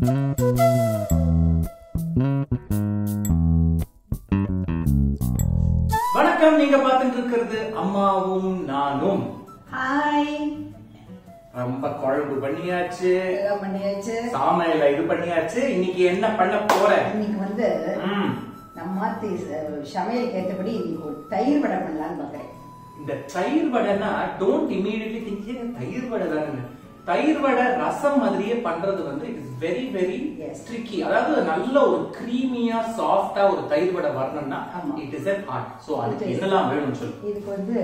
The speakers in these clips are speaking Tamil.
வணக்கம் நீங்க பார்த்துட்டு இருக்கிறது அம்மாவும் நானும் ஹாய் ரொம்ப குழம்பு பண்ணியாச்சு எல்லாம் பண்ணியாச்சு சாமையில இது பண்ணியாச்சு இன்னைக்கு என்ன பண்ண போறேன் இன்னைக்கு வந்து ம், நம்ம மாத்தி சமையலுக்கு ஏற்றபடி இன்னைக்கு ஒரு தயிர் வடை பண்ணலாம்னு பாக்குறேன் இந்த தயிர் வடைனா டோன்ட் இமீடியட்லி திங்க் தயிர் வடை தானே தயிர் வடை ரசம் மாதிரியே பண்றது வந்து it's very very Yes. Tricky அதாவது நல்ல ஒரு கிரீமியா சாஃப்டா ஒரு தயிர் வடை வரணும்னா ஆமா. It is an art so அதுக்கு It is. என்னெல்லாம் வேணும்னு சொல்லு இதுக்கு வந்து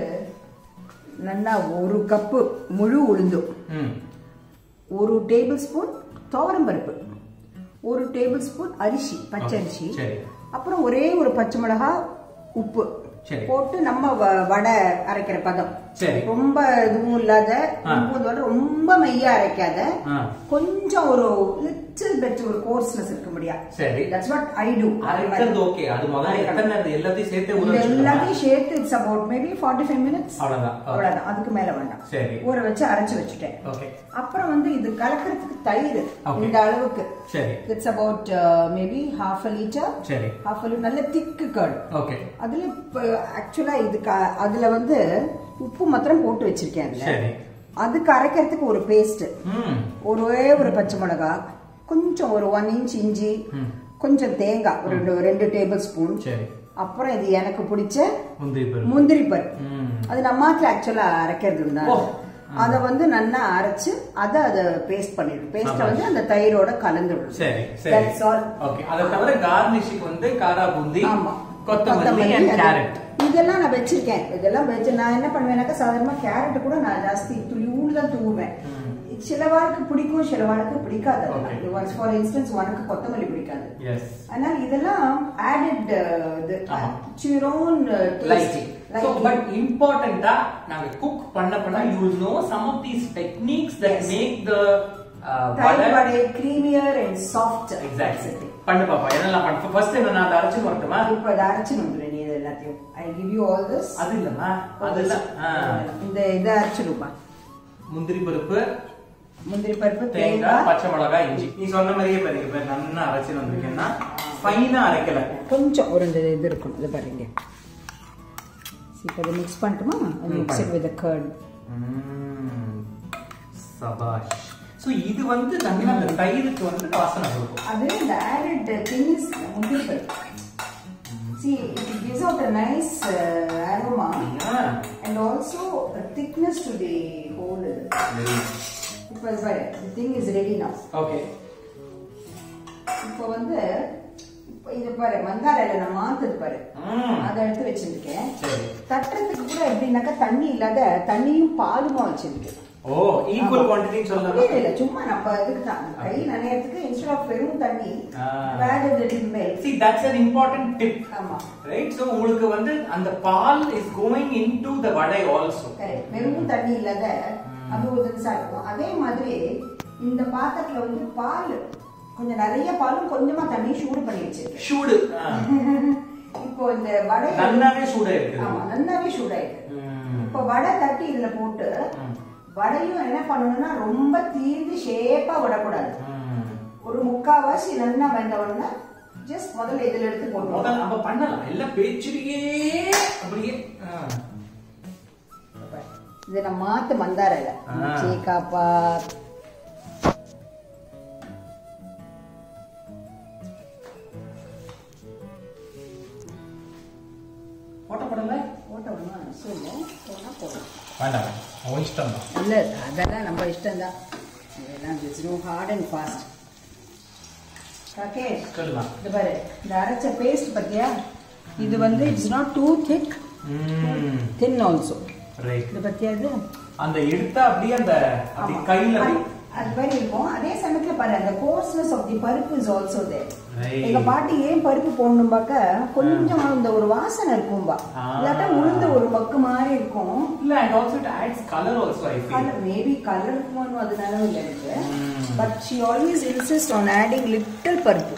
நல்லா ஒரு கப்பு முழு உளுந்து ம் ஒரு டேபிள் ஸ்பூன் துவரம் பருப்பு ஒரு டேபிள் ஸ்பூன் அரிசி பச்சரிசி சரி. அப்புறம் ஒரே ஒரு பச்சை மிளகா உப்பு சரி. போட்டு நம்ம வ- வடை அரைக்கிற பதம் சரி. ரொம்ப இதுவும் இல்லாத ஆ. ரொம்ப இதோட ரொம்ப மையா அரைக்காத ஆ. கொஞ்சம் ஒரு லிட்டில் பெட் ஒரு கோர்ஸ்னஸ் இருக்க முடியா சரி. தட்ஸ் வாட் ஐ டு அரைக்கிறது ஓகே அது முதல்ல எத்தனை நேரம் எல்லாத்தையும் சேர்த்து ஊற இது வச்சுக்கணுமா? எல்லாத்தையும் சேர்த்து it's about maybe forty five minutes அவ்வளவுதான் Okay. அவ்வளவுதான் அதுக்கு மேல வேண்டாம் சரி. ஊற வச்சு அரைச்சு வச்சுட்டேன் ஓகே அப்புறம் வந்து இது கலக்கிறதுக்கு தயிர் Okay. இந்த அளவுக்கு சரி it's about maybe half a litre சரி ஹாஃப் அ லிட்டர் நல்ல திக்கு கர்ட் ஓகே அதுல ஆக்சுவலா இதுக்கு அ- அதுல வந்து உப்பு மாத்திரம் போட்டு வச்சிருக்கேன் அதுல சரி. அதுக்கு அரைக்கிறதுக்கு ஒரு பேஸ்ட் ம் ஒரே ஒரு பச்சை மிளகா கொஞ்சம் ஒரு ஒன் இன்ச் இஞ்சி ம். கொஞ்சம் தேங்காய் ஒரு ரெண்டு ரெண்டு டேபிள் ஸ்பூன் சரி அப்புறம் இது எனக்கு பிடிச்ச முந்திரி பருப்பு முந்திரி பருப்பு ம் அது நம்ம மாட்டில் ஆக்சுவலா அரைக்கிறது உண்டா ஓ. அத வந்து நல்லா அரைச்சு அத அத பேஸ்ட் பண்ணிடும் பேஸ்ட் ஆமா. வந்து அந்த தயிரோட கலந்துடும் சரி சரி That's all. ஓகே அதை தவிர கார்னிஷிங் வந்து காரா பூந்தி ஆமா கொத்தமல்லி அண்ட் அது- கேரட் இதெல்லாம் நான் வச்சிருக்கேன் இதெல்லாம் வச்சு நான் என்ன பண்ணுவேனாக்கா சாதாரணமா கேரட் கூட நான் ஜாஸ்தி துளியூடு தான் தூவுவேன் சில வாழ்க்கை பிடிக்கும் சில வாழ்க்கை பிடிக்காது Okay. ஃபார் இன்ஸ்டன்ஸ் உனக்கு கொத்தமல்லி பிடிக்காது எஸ் அதனால இதெல்லாம் ஆடட் இது ஆமா. சிரோன் லைட்டிங் ஸோ பட் இம்பார்ட்டண்டா நாங்க குக் பண்ண பண்ண you know some of these techniques that Yes. Make the thayir vadai creamier and soft exactly பண்ணு பாப்பா என்னெல்லாம் பண்ண ஃபர்ஸ்ட் என்ன நான் அதை அரைச்சு வரட்டுமா இப்போ அதை அரைச்சு வந்துடுறேன் நீ இது எல்லாத்தையும் I give you all this அது இல்லம்மா அதெல்லாம் ஆ. இந்த இதை அரைச்சிடுப்பா முந்திரி பருப்பு முந்திரி பருப்பு தேங்காய் தேங்காய் பச்சை மிளகாய் இஞ்சி நீ சொன்ன மாதிரியே பாருங்க இப்ப நல்லா அரைச்சு வந்திருக்கேன்னா ஃபைனா அரைக்கல கொஞ்சம் ஒரு இந்த இது இருக்கும் இது பாருங்க இப்போ இதை மிக்ஸ் பண்ணட்டுமா மிக்ஸ் இட் வித் கர்ட் ம், சபாஷ் சோ இது வந்து நல்லா அந்த தயிருக்கு வந்து வாசனை கொடுக்கும் அது இந்த ஆடட் திங் இஸ் முந்திரி பருப்பு See, it gives out a nice uh, aroma ah, and also a thickness to the whole. very இப்போ இது பாரு the thing is ready now. Okay இப்போ வந்து இப்போ இது பாரு மந்தாரையில நான் மாத்தது பாரு ம், அதை எடுத்து வச்சிருக்கேன் சரி தட்டுறதுக்கு கூட எப்படின்னாக்கா தண்ணி இல்லாத தண்ணியும் பாலுமா வச்சிருக்கேன் ஓ ஈக்குவல் குவான்டிட்டின்னு இல்ல சொல்லலாம் இல்ல சும்மா நம்ம இதுக்கு தான் கை நனையறதுக்கு இன்ஸ்டெட் ஆஃப் வெறும் தண்ணி ஆ. வேற little milk see that's an important tip ஆமா ரைட் சோ உங்களுக்கு வந்து அந்த பால் is going into the vadai also correct வெறும் தண்ணி இல்லாத அது ஒரு தினசா இருக்கும் அதே மாதிரி இந்த பாத்திரத்துல வந்து பால் கொஞ்சம் நிறைய பாலும் கொஞ்சமா தண்ணி சூடு பண்ணி வச்சிருக்கேன் சூடு இப்போ இந்த வடை நல்லாவே சூடா இருக்குது ஆமா நல்லாவே சூடாயிருக்கு ம், இப்போ வடை தட்டி இதுல போட்டு ம், வடையும் என்ன பண்ணணும்னா ரொம்ப தீர்ந்து ஷேப்பா விடக்கூடாது ம். ஒரு முக்காவாசி நல்லா வெந்தவொடனே ஜஸ்ட் முதல்ல இதுல எடுத்து போட்டுருவோம் முதல்ல நம்ம பண்ணலாம் எல்லாம் பேச்சிலேயே அப்படியே ஆ. இது நம்ம மாத்து மந்தார இலை ஆ. சீக்காப்பா போட்ட போடல போட்ட ஒன்றும் அவசியம் இல்லை போனால் போடலாம் வேண்டாம் அவன் இஷ்டம் தான் இல்லை அதெல்லாம் நம்ம இஷ்டம்தான் இதெல்லாம் it's no hard and fast Rakesh சொல்லலாம் இது பாரு இந்த அரைச்ச பேஸ்ட் பத்தியா இது வந்து இட்ஸ் நாட் டூ திக் ம் தின் ஆல்சோ ரைட் இது பத்தியா இது அந்த எடுத்தா அப்படியே அந்த அப்படி ஆமா. கையில அது- அப்படி அது மாதிரி இருக்கும் அதே சமயத்துல பாரு அந்த கோர்ஸ்னஸ் ஆஃப் தி பருப்பு இஸ் ஆல்சோ தேர் Right. எங்க பாட்டி ஏன் பருப்பு போடணும்பாக்க கொஞ்சம் இந்த ஒரு வாசனை இருக்கும்பா ஆ. இல்லாட்டா உளுந்த ஒரு மக்கு மாதிரி இருக்கும் இல்ல and also it adds colour also I feel colour maybe colour இருக்குமோன்னு அது நிலவு இல்லை எனக்கு Mm. But she always insist on adding little paruppu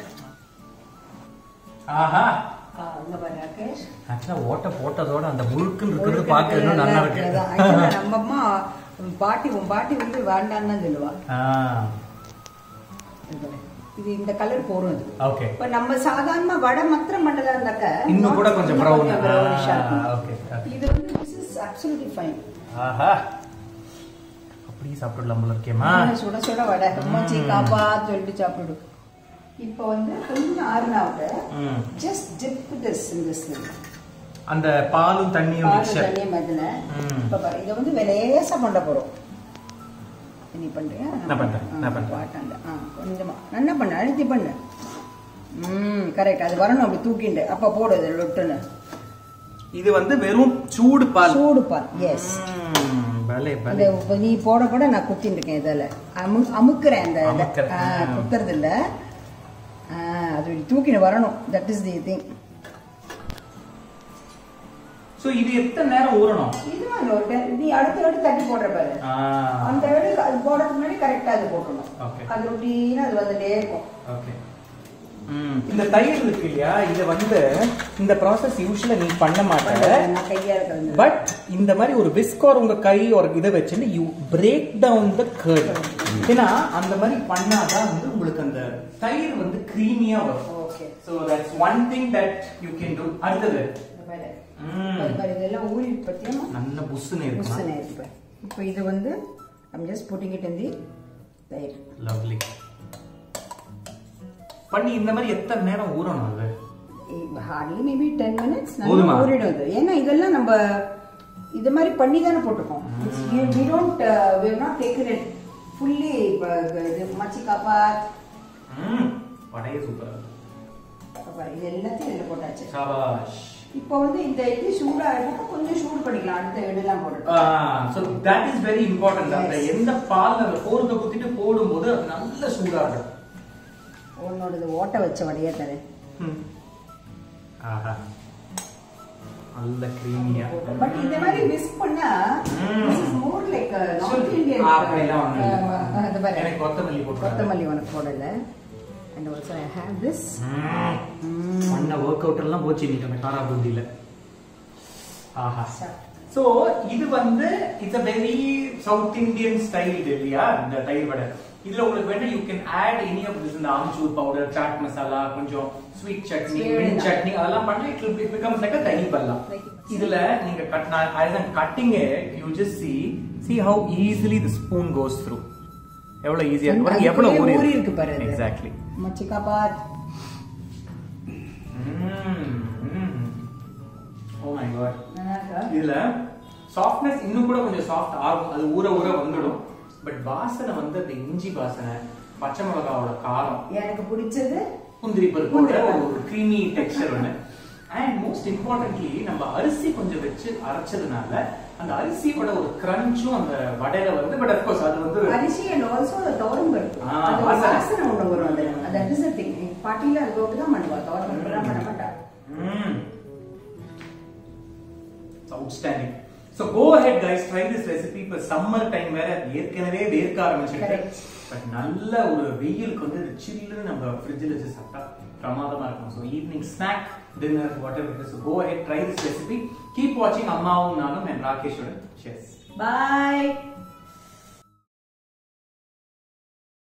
ஆஹா ஆ, இங்க பாரு ராகேஷ் ஆக்சுவலா ஓட்ட போட்டதோட அந்த முழுக்குன்னு ஒரு இருக்கிறது பார்க்க இன்னும் நல்லா இருக்கு அதான். Actually, நம்ம அம்மா உன் பாட்டி உன் பாட்டி வந்து வேண்டான்னு தான் சொல்லுவா ஆ. இது பாரு. இது இந்த கலர் போரும் இது ஓகே இப்ப நம்ம சாதாரண வடை மாத்திரம் பண்ணதா இருந்தாக்க இன்னும் கூட கொஞ்சம் இன்னும் brown. கொஞ்சம் brownish ஆ ஆ, இருக்கும். okay, okay. இது வந்து this is absolutely fine. ஆஹா அப்படியே சாப்பிடலாம் போல இருக்கேமா நல்ல சுட சுட வடை அம்மாச்சி காப்பாத்து சொல்லிட்டு சாப்பிடு இப்ப வந்து கொஞ்சம் ஆறுனாவிட்டு ம். Just dip this in this அந்த பாலும் தண்ணியும் பால் மிக்சர் தண்ணியை மதின ம். இப்ப பாரு, இதை வந்து லேசா பண்ண போறோம் நீ பண்றியா நான் பண்றேன், ஆ, நான் பண்றேன். பாட்டாண்ட. ஆ, கொஞ்சமா நல்லா பண்ணு அழுத்தி பண்ணு ம் கரெக்ட் அது வரணும் அப்படி தூக்கிண்டு அப்ப போடு அது லொட்டுன்னு இது வந்து வெறும் சூடு பால் சூடு பால் எஸ் ம், பலே அந்த பலே இப்ப நீ போட போட நான் குத்தின்னு இருக்கேன் இதில் அமு அமுக்குறேன் அந்த இதை. அமுக்குற. ஆ, ஆ. குத்துறது இல்ல ஆ, அது இப்படி தூக்கின்னு வரணும் that is the thing so இது எத்தனை நேரம் ஊறணும் இது மாதிரி ஒரு ten- நீ அடுத்த அடுத்து தட்டி போடுற பாரு ஆ, அந்த வேலை அது போடுறதுக்கு முன்னாடி கரெக்டா அது போட்டணும் Okay. அது ரொட்டீனா அது வந்துட்டே இருக்கும் okay. ம், இந்த தயிர் இருக்கு இல்லையா இத வந்து இந்த ப்ராசஸ் யூஸ்வலா நீ பண்ண மாட்ட நான் கையா இருக்கிறது பட் இந்த மாதிரி ஒரு விஸ்கோர் உங்க கை ஒரு இதை வச்சுட்டு you break down the curd ஏன்னா அந்த மாதிரி பண்ணாதான் வந்து உங்களுக்கு அந்த தயிர் வந்து கிரீமியா வரும் okay so that's one thing that you can do அடுத்தது இந்த பாரு ம், அது பாரு, இதெல்லாம் ஊறி பத்தியமா நல்ல புஷ்ஷுன்னு இருக்கும் புஷ்ஷுன்னு இருக்கு பாரு. இப்போ இது வந்து I'm just putting it in the thayir lovely பண்ணி இந்த மாதிரி எத்தனை நேரம் ஊறணும் அது ஹார்ட்லி மேபி டென் மினிட்ஸ் போதுமா? நல்லா ஊறிடும் இது ஏன்னா இதெல்லாம் நம்ம இது மாதிரி பண்ணி தானே போட்டிருக்கோம் we don't we not taken it fully இது மச்சி காப்பா ம், படைய சூப்பரா பாரு, இது எல்லாத்தையும் இதில் போட்டாச்சு சாபாஷ் இப்போ வந்து இந்த இது சூடா இருந்தா கொஞ்சம் சூடு பண்ணிக்கலாம் அடுத்த இடெல்லாம் போட்டு so that is very important அந்த Yes. எந்த பால் அந்த கோர்க்க குத்திட்டு போடும்போது அது நல்ல சூடாகும் உன்னோடது ஓட்ட வச்ச வடையே தரேன் ம். ஆஹா நல்ல கிரீமியா பட் இந்த மாதிரி விஸ்க் பண்ணா ம். this is more like a சொல்லு. நார்த் இந்தியன் ஆ, அப்படிலாம் ஒண்ணும் இல்ல. அது பாரு எனக்கு கொத்தமல்லி போட்டு கொத்தமல்லி உனக்கு போடல and also I have this பண்ண ஒர்க் அவுட் எல்லாம் போச்சு இன்னைக்கு அந்த காரா பூந்தியில ஆஹா Sure. சோ இது வந்து it's a very south Indian style இல்லையா இந்த தயிர் வடை இதுல உங்களுக்கு வேணா you can add any of this இந்த ஆம்ச்சூர் பவுடர் சாட் மசாலா கொஞ்சம் ஸ்வீட் சட்னி Sweet மின் தான். சட்னி அதெல்லாம் பண்ணி இட் வில் பிகம்ஸ் லைக் தனி பல்லா Like- இதுல நீங்க கட் நான் அதுதான் cutting you just see see how easily the spoon goes through எவ்வளவு ஈஸியா இருக்கு பாருங்க, எவ்வளவு அதுக்குள்ளே ஊறி ஊறி இருக்கு பாரு அது. எக்ஸாக்ட்லி மச்சிக்கா பாத் ஓ மை காட் நல்லா இருக்கா இதுல சாஃப்ட்னஸ் இன்னும் கூட கொஞ்சம் சாஃப்ட் ஆகும் அது ஊற ஊற வந்துடும் பட் வாசனை வந்து அந்த இஞ்சி வாசனை பச்சை மிளகாவோட காரம் எனக்கு பிடிச்சது முந்திரி பருப்போட முந்திரி பருப்பு. ஒரு க்ரீமி டெக்ஸ்சர் ஒன்று அண்ட் மோஸ்ட் இம்பார்ட்டன்ட்லி நம்ம அரிசி கொஞ்சம் வச்சு அரைச்சதுனால அந்த அரிசியோட ஒரு கிரன்ச்சும் அந்த வடையில வந்து பட் அஃப்கோர்ஸ் அது வந்து அரிசி அண்ட் ஆல்சோ தோரம் பருப்பு ஆ, அது ஒரு வாசனை. வாசனை ஒண்ணு வரும் அதுல தட் இஸ் திங் பாட்டில அது போட்டு தான் பண்ணுவா தோரம் பருப்புலாம் பண்ண மாட்டா outstanding so go ahead guys try this recipe இப்போ சம்மர் டைம் வேற ஏற்கனவே வேர்க்க ஆரம்பிச்சிருக்கு Correct. பட் நல்ல ஒரு வெயிலுக்கு வந்து இது சில்லுன்னு நம்ம ஃப்ரிட்ஜில் வச்சு சாப்பிட்டா பிரமாதமா இருக்கும் so evening snack dinner whatever so go ahead try this recipe keep வாட்சிங் அம்மாவும் நானும் என் ராகேஷோட செஸ் பாய்